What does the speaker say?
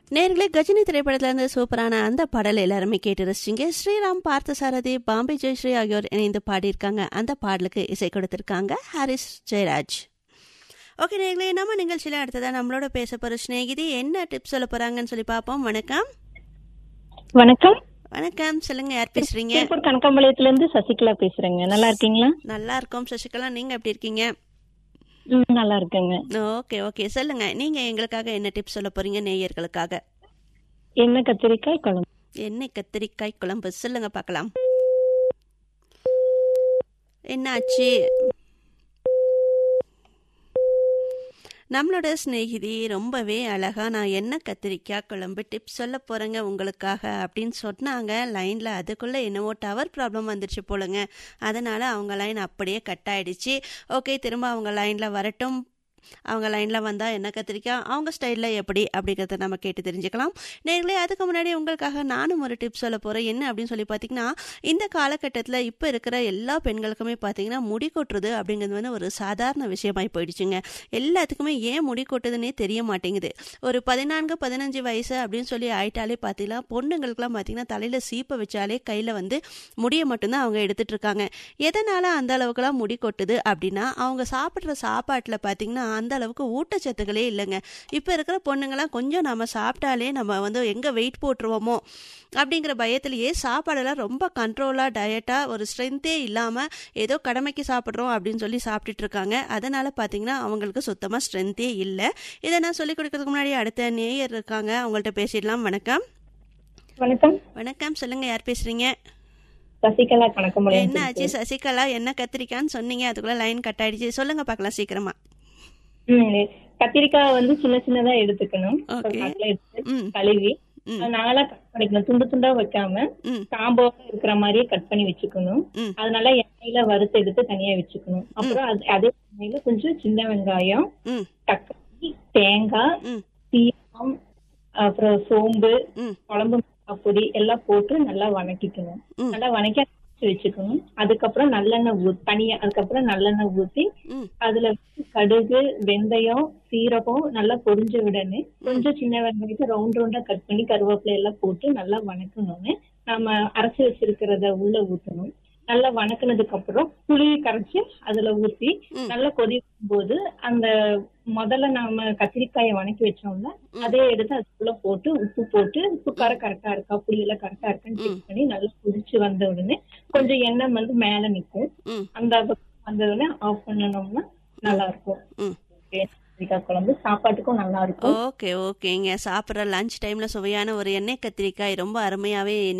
நேர்களே கஜினி திரைப்படத்துல இருந்து சூப்பரான அந்த பாடல் எல்லாருமே கேட்டு ரசிச்சிங்க ஸ்ரீராம் பார்த்தசாரதி பாம்பே ஜெயஸ்ரீ ஆகியோர் இணைந்து பாடியிருக்காங்க அந்த பாடலுக்கு இசை கொடுத்திருக்காங்க ஹாரிஸ் ஜெயராஜ் ஓகே நேர்களே நம்ம நிகழ்ச்சியில் அடுத்ததா நம்மளோட பேச போற ஸ்நேகிதி என்ன டிப்ஸ் சொல்ல போறாங்கன்னு சொல்லி பார்ப்போம் வணக்கம் வணக்கம் வணக்கம் சொல்லுங்க யார் பேசுறீங்க திருப்பூர் கனகாம்பாளையத்துல இருந்து சசிகலா பேசுறேங்க நல்லா இருக்கீங்களா நல்லா இருக்கோம் சசிகலா நீங்க எப்படி இருக்கீங்க ம், நல்லா இருக்கேங்க ஓகே ஓகே சொல்லுங்க நீங்க எங்களுக்காக என்ன டிப்ஸ் சொல்ல போறீங்க நேயர்களுக்காக என்ன கத்திரிக்காய் குழம்பு எண்ணெய் கத்திரிக்காய் குழம்பு சொல்லுங்க பார்க்கலாம் என்னாச்சு நம்மளோட சிநேகிதி ரொம்பவே அழகா நான் என்ன கத்திரிக்காய் குழம்பு டிப்ஸ் சொல்ல போறேங்க உங்களுக்காக அப்படின்னு சொன்னாங்க லைன்ல அதுக்குள்ள என்னவோ டவர் ப்ராப்ளம் வந்துருச்சு போலங்க அதனால அவங்க லைன் அப்படியே கட் ஆயிடுச்சு ஓகே திரும்ப அவங்க லைன்ல வரட்டும் அவங்க லைனில் வந்தால் என்ன கத்திரிக்காய் அவங்க ஸ்டைலில் எப்படி அப்படிங்கிறத நம்ம கேட்டு தெரிஞ்சுக்கலாம் நேர்களே அதுக்கு முன்னாடி உங்களுக்காக நானும் ஒரு டிப்ஸ் சொல்ல போகிறேன் என்ன அப்படின்னு சொல்லி பார்த்தீங்கன்னா இந்த காலகட்டத்தில் இப்போ இருக்கிற எல்லா பெண்களுக்குமே பார்த்தீங்கன்னா முடி கொட்டுறது அப்படிங்கிறது வந்து ஒரு சாதாரண விஷயமாய் போயிடுச்சுங்க எல்லாத்துக்குமே ஏன் முடி கொட்டுதுன்னே தெரிய மாட்டேங்குது ஒரு பதினான்கு பதினஞ்சு வயசு அப்படின்னு சொல்லி ஆயிட்டாலே பார்த்தீங்கன்னா பொண்ணுங்களுக்குலாம் பார்த்தீங்கன்னா தலையில் சீப்பை வச்சாலே கையில் வந்து முடியை மட்டும்தான் அவங்க எடுத்துட்டு இருக்காங்க எதனால் அந்த அளவுக்குலாம் முடி கொட்டுது அப்படின்னா அவங்க சாப்பிட்ற சாப்பாட்டில் பார்த்தீங்கன்னா அந்த அளவுக்கு ஊட்டச்சத்துக்களே இல்லைங்க இப்போ இருக்கிற பொண்ணுங்களாம் கொஞ்சம் நம்ம சாப்பிட்டாலே நம்ம வந்து எங்கே வெயிட் போட்டுருவோமோ அப்படிங்கிற பயத்திலேயே சாப்பாடெல்லாம் ரொம்ப கண்ட்ரோலாக டயட்டாக ஒரு ஸ்ட்ரென்த்தே இல்லாமல் ஏதோ கடமைக்கு சாப்பிட்றோம் அப்படின்னு சொல்லி சாப்பிட்டுட்டு இருக்காங்க அதனால் பார்த்தீங்கன்னா அவங்களுக்கு சுத்தமாக ஸ்ட்ரென்த்தே இல்லை இதை நான் சொல்லிக் கொடுக்கறதுக்கு முன்னாடி அடுத்த நேயர் இருக்காங்க அவங்கள்ட்ட பேசிடலாம் வணக்கம் வணக்கம் வணக்கம் சொல்லுங்கள் யார் பேசுகிறீங்க சசிகலா கனகாம்பாளையம் என்ன ஆச்சு சசிகலா என்ன கத்திரிக்கான்னு சொன்னீங்க அதுக்குள்ளே லைன் கட் ஆயிடுச்சு சொல்லுங்க பார்க்கலாம் சீக்கிரமா ம், கத்திரிக்காய் வந்து சின்ன சின்னதா எடுத்துக்கணும் Okay. அதுல எடுத்து ம் கழுவி ம். அது நாளா கட் பண்ணிக்கணும் துண்டு துண்டா வைக்காம ம் காம்போட இருக்கிற மாதிரியே கட் பண்ணி வச்சுக்கணும் ம் அதனால எண்ணெயில வறுத்து எடுத்து தனியா வச்சுக்கணும் அப்புறம் அது அதே எண்ணெயில கொஞ்சம் சின்ன வெங்காயம் ம் தக்காளி தேங்காய் ம் சீரகம் அப்புறம் சோம்பு ம் குழம்பு மிளகாய் பொடி எல்லாம் போட்டு நல்லா வணக்கிக்கணும் ம். நல்லா வணக்கி அரைச்சு வச்சுக்கணும் அதுக்கப்புறம் நல்லெண்ணெய் ஊ தனியா அதுக்கப்புறம் நல்லெண்ணெய் ஊத்தி ம் அதுல வந்து கடுகு வெந்தயம் சீரகம் நல்லா பொரிஞ்ச உடனே கொஞ்சம் சின்ன வெங்காயத்தை ரவுண்ட் ரவுண்டா கட் பண்ணி கருவேப்பிலை எல்லாம் போட்டு நல்லா வணக்கணும்னு நாம அரைச்சு வச்சிருக்கிறத உள்ள ஊத்தணும் நல்லா வணக்குனதுக்கு அப்புறம் புளியை கரைச்சு அதுல ஊத்தி ம். நல்லா கொதிக்கும் போது அந்த முதல்ல நாம கத்திரிக்காயை வணக்கி வச்சோம்ல அதே எடுத்து அதுக்குள்ள போட்டு உப்பு போட்டு உப்பு காரம் கரெக்டா இருக்கா புளி எல்லாம் கரெக்டா இருக்கான்னு செக் பண்ணி நல்லா கொதிச்சு வந்த உடனே கொஞ்சம் எண்ணெய் வந்து மேல நிக்கும் ம் அந்த பக்கம் வந்த உடனே ஆஃப் பண்ணணும்னா நல்லா இருக்கும் ம் கத்திரிக்காய் குழம்பு சாப்பாட்டுக்கும் நல்லா இருக்கும் ஓகே ஓகேங்க சாப்பிட்ற லஞ்ச் டைமில் சுவையான ஒரு எண்ணெய் கத்திரிக்காய் ரொம்ப அருமையாகவே